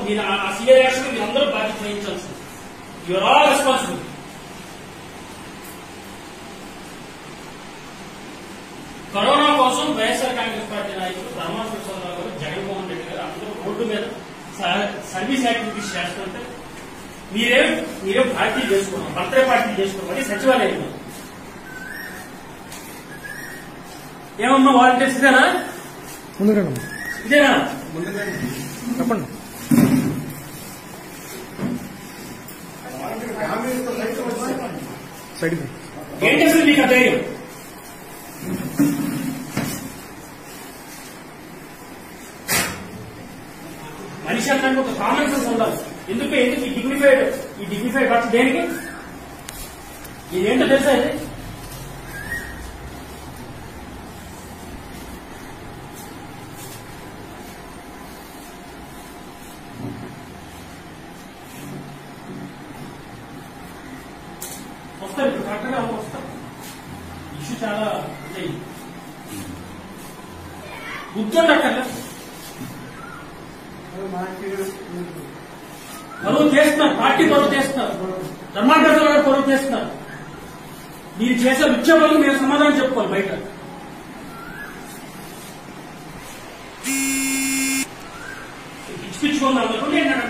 మీరు ఆ CA action మీరు అందరూ బాధ్యత వహించాల్సింది యువర్ ఆల్ రెస్పాన్సిబుల్ కరోనా కోసం వైఎస్ఆర్ కాంగ్రెస్ పార్టీ నాయకులు బ్రహ్మా ప్రసాదరావు గారు జగన్మోహన్ రెడ్డి గారు అందరూ రోడ్డు మీద స- సర్వీస్ యాక్టివిటీస్ చేస్తుంటే మీరేం మీరేం పార్టీ చేసుకున్నాం బర్త్డే పార్టీ చేసుకున్నాం అది సచివాలయం ఏమమ్మా వాలంటీర్స్ ఇదేనా ముందుకు రండి ఇదేనా చెప్పండి సైడ్కి ఏంటి అసలు మీకు ఆ ధైర్యం మనిషి అంటే ఒక కామన్ సెన్స్ ఉండాలి ఎందుకు ఎందుకు ఈ డిగ్నిఫైడ్ ఈ డిగ్నిఫైడ్ ఖర్చు దేనికి ఇదేంటో తెలుసా ఇది వస్తారు ఇప్పుడు కరెక్ట్గా వస్తారు ఇష్యూ చాలా అంటే గుర్తుండక్కర్లే పరువు చేస్తున్నారు పార్టీ పరువు చేస్తున్నారు ధర్మాంతరాలు గారు పరువు చేస్తున్నారు మీరు చేసే ఉద్యోగాలకు మీరు సమాధానం చెప్పుకోవాలి బయట పిచ్చి పిచ్చుకోండి అనుకుంటే ఏంటంటే